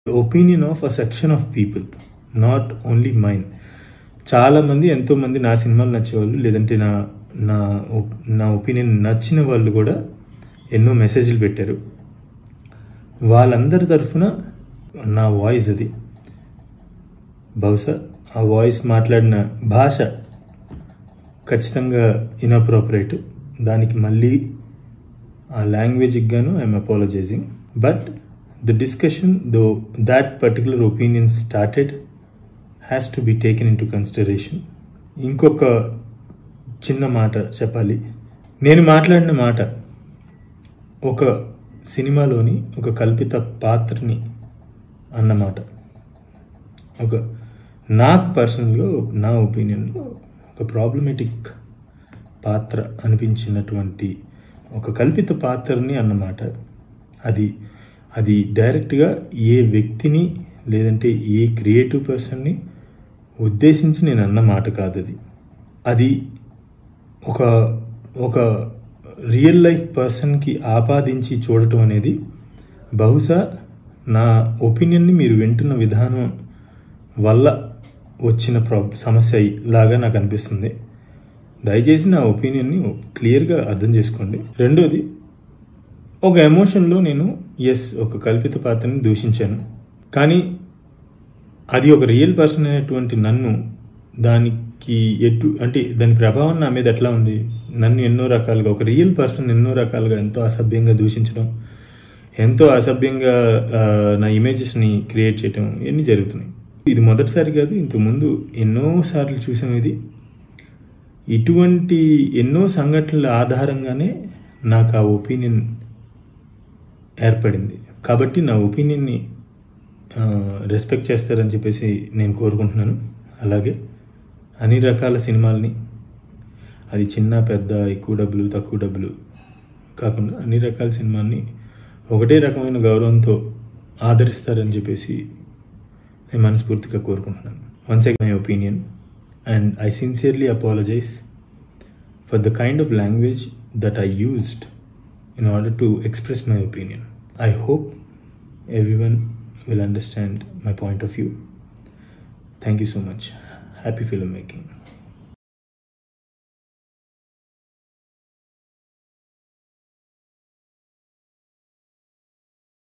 Opinion of a section of people not only mind చాలామంది ఎంతోమంది నా సినిమాలు నచ్చేవాళ్ళు లేదంటే నా నా ఒప్- నా ఒపీనియన్ నచ్చిన వాళ్ళు కూడా ఎన్నో మెసేజ్లు పెట్టారు వాళ్ళందరి తరఫున నా వాయిస్ అది బహుశా ఆ వాయిస్ మాట్లాడిన భాష ఖచ్చితంగా ఇన్అప్రోపరేట్ దానికి మళ్ళీ ఆ లాంగ్వేజ్కి గాను I'm apologising but the discussion though that particular opinion started has to be taken in to consideration ఇంకొక చిన్న మాట చెప్పాలి నేను మాట్లాడిన మాట ఒక సినిమాలోని ఒక కల్పిత పాత్రని అన్నమాట ఒక నాకు పర్సనల్గా నా ఒపీనియన్లో ఒక ప్రాబ్లమేటిక్ పాత్ర అనిపించినటువంటి ఒక కల్పిత పాత్రని అన్నమాట అది అది డైరెక్ట్గా ఏ వ్యక్తిని లేదంటే ఏ క్రియేటివ్ పర్సన్ని ఉద్దేశించి నేను అన్న మాట కాదు అది అది ఒక ఒక రియల్ లైఫ్ పర్సన్కి ఆపాదించి చూడటం అనేది బహుశా నా ఒపీనియన్ని మీరు వింటున్న విధానం వల్ల వచ్చిన ప్రాబ్ సమస్య లాగా నాకు అనిపిస్తుంది దయచేసి నా ఒపీనియన్ని క్లియర్గా అర్థం చేసుకోండి రెండోది ఒక ఎమోషన్లో నేను ఎస్ ఒక కల్పిత పాత్రని దూషించాను కానీ అది ఒక రియల్ పర్సన్ అయినటువంటి నన్ను దానికి ఎటు అంటే దాని ప్రభావం నా మీద ఎట్లా ఉంది నన్ను ఎన్నో రకాలుగా ఒక రియల్ పర్సన్ ఎన్నో రకాలుగా ఎంతో అసభ్యంగా దూషించడం ఎంతో అసభ్యంగా ఆ, నా ఇమేజెస్ని క్రియేట్ చేయడం ఇవన్నీ జరుగుతున్నాయి ఇది మొదటిసారి కాదు ఇంతకుముందు ఎన్నోసార్లు చూసాం ఇది ఇటువంటి ఎన్నో సంఘటనల ఆధారంగానే నాకు ఆ ఒపీనియన్ ఏర్పడింది కాబట్టి నా ఒపీనియన్ని రెస్పెక్ట్ చేస్తారని చెప్పేసి నేను కోరుకుంటున్నాను అలాగే అన్ని రకాల సినిమాల్ని అది చిన్న పెద్ద ఎక్కువ డబ్బులు తక్కువ డబ్బులు కాకుండా అన్ని రకాల సినిమాల్ని ఒకటే రకమైన గౌరవంతో ఆదరిస్తారని చెప్పేసి నేను మనస్ఫూర్తిగా కోరుకుంటున్నాను once my opinion and I sincerely apologise for the kind of language that I used in order to express my opinion. I hope everyone will understand my point of view. Thank you so much. Happy filmmaking.